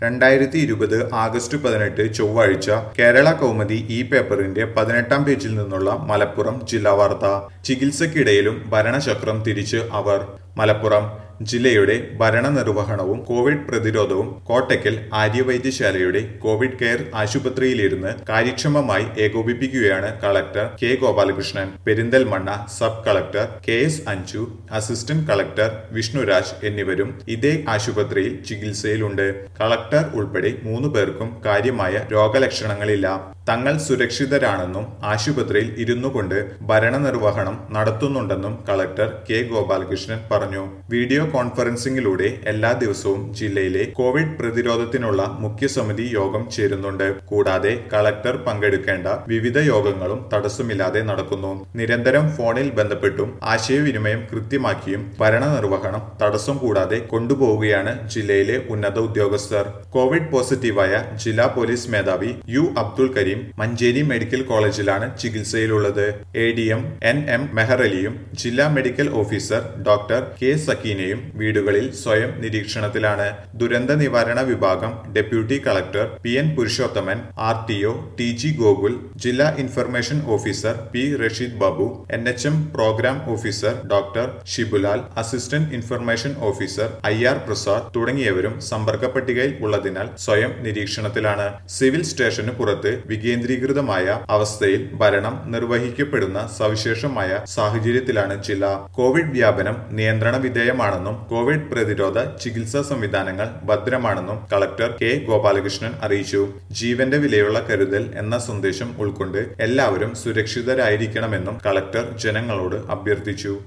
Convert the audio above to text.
രണ്ടായിരത്തി ഇരുപത് ആഗസ്റ്റ് പതിനെട്ട് ചൊവ്വാഴ്ച കേരള കൗമുദി ഈ പേപ്പറിന്റെ പതിനെട്ടാം പേജിൽ നിന്നുള്ള മലപ്പുറം ജില്ലാ വാർത്ത ചികിത്സക്കിടയിലും ഭരണചക്രം തിരിച്ച് അവർ മലപ്പുറം ജില്ലയുടെ ഭരണനിർവഹണവും കോവിഡ് പ്രതിരോധവും കോട്ടയ്ക്കൽ ആര്യവൈദ്യശാലയുടെ കോവിഡ് കെയർ ആശുപത്രിയിലിരുന്ന് കാര്യക്ഷമമായി ഏകോപിപ്പിക്കുകയാണ് collector K Gopalakrishnan Perinthalmanna sub collector K S Anju assistant collector Vishnuraj എന്നിവരും ഇതേ ആശുപത്രിയിൽ ചികിത്സയിലുണ്ട് കളക്ടർ ഉൾപ്പെടെ മൂന്ന് പേർക്കും കാര്യമായ രോഗലക്ഷണങ്ങളില്ല തങ്ങൾ സുരക്ഷിതരാണെന്നും ആശുപത്രിയിൽ ഇരുന്നു കൊണ്ട് ഭരണനിർവഹണം നടത്തുന്നുണ്ടെന്നും കളക്ടർ കെ ഗോപാലകൃഷ്ണൻ പറഞ്ഞു വീഡിയോ കോൺഫറൻസിംഗിലൂടെ എല്ലാ ദിവസവും ജില്ലയിലെ കോവിഡ് പ്രതിരോധത്തിനുള്ള മുഖ്യസമിതി യോഗം ചേരുന്നുണ്ട് കൂടാതെ കളക്ടർ പങ്കെടുക്കേണ്ട വിവിധ യോഗങ്ങളും തടസ്സമില്ലാതെ നടക്കുന്നു നിരന്തരം ഫോണിൽ ബന്ധപ്പെട്ടും ആശയവിനിമയം കൃത്യമാക്കിയും ഭരണനിർവഹണം തടസ്സം കൂടാതെ കൊണ്ടുപോവുകയാണ് ജില്ലയിലെ ഉന്നത ഉദ്യോഗസ്ഥർ കോവിഡ് പോസിറ്റീവായ ജില്ലാ പോലീസ് മേധാവി യു അബ്ദുൾ കരീം മഞ്ചേരി മെഡിക്കൽ കോളേജിലാണ് ചികിത്സയിലുള്ളത് A D M N M മെഹറലിയും ജില്ലാ മെഡിക്കൽ ഓഫീസർ ഡോക്ടർ കെ സക്കീനയും വീടുകളിൽ സ്വയം നിരീക്ഷണത്തിലാണ് ദുരന്ത നിവാരണ വിഭാഗം deputy collector P N Purushothaman R T O T G Gokul ജില്ലാ information officer P Rasheed Babu N H M programme officer doctor Shibulal assistant information officer I R Prasad തുടങ്ങിയവരും സമ്പർക്ക പട്ടികയിൽ ഉള്ളതിനാൽ സ്വയം നിരീക്ഷണത്തിലാണ് സിവിൽ സ്റ്റേഷന് പുറത്ത് വികേന്ദ്രീകൃതമായ അവസ്ഥയിൽ ഭരണം നിർവഹിക്കപ്പെടുന്ന സവിശേഷമായ സാഹചര്യത്തിലാണ് ജില്ല കോവിഡ് വ്യാപനം നിയന്ത്രണ വിധേയമാണെന്നും കോവിഡ് പ്രതിരോധ ചികിത്സാ സംവിധാനങ്ങൾ ഭദ്രമാണെന്നും കളക്ടർ കെ ഗോപാലകൃഷ്ണൻ അറിയിച്ചു ജീവന്റെ വിലയുള്ള കരുതൽ എന്ന സന്ദേശം ഉൾക്കൊണ്ട് എല്ലാവരും സുരക്ഷിതരായിരിക്കണമെന്നും കളക്ടർ ജനങ്ങളോട് അഭ്യർത്ഥിച്ചു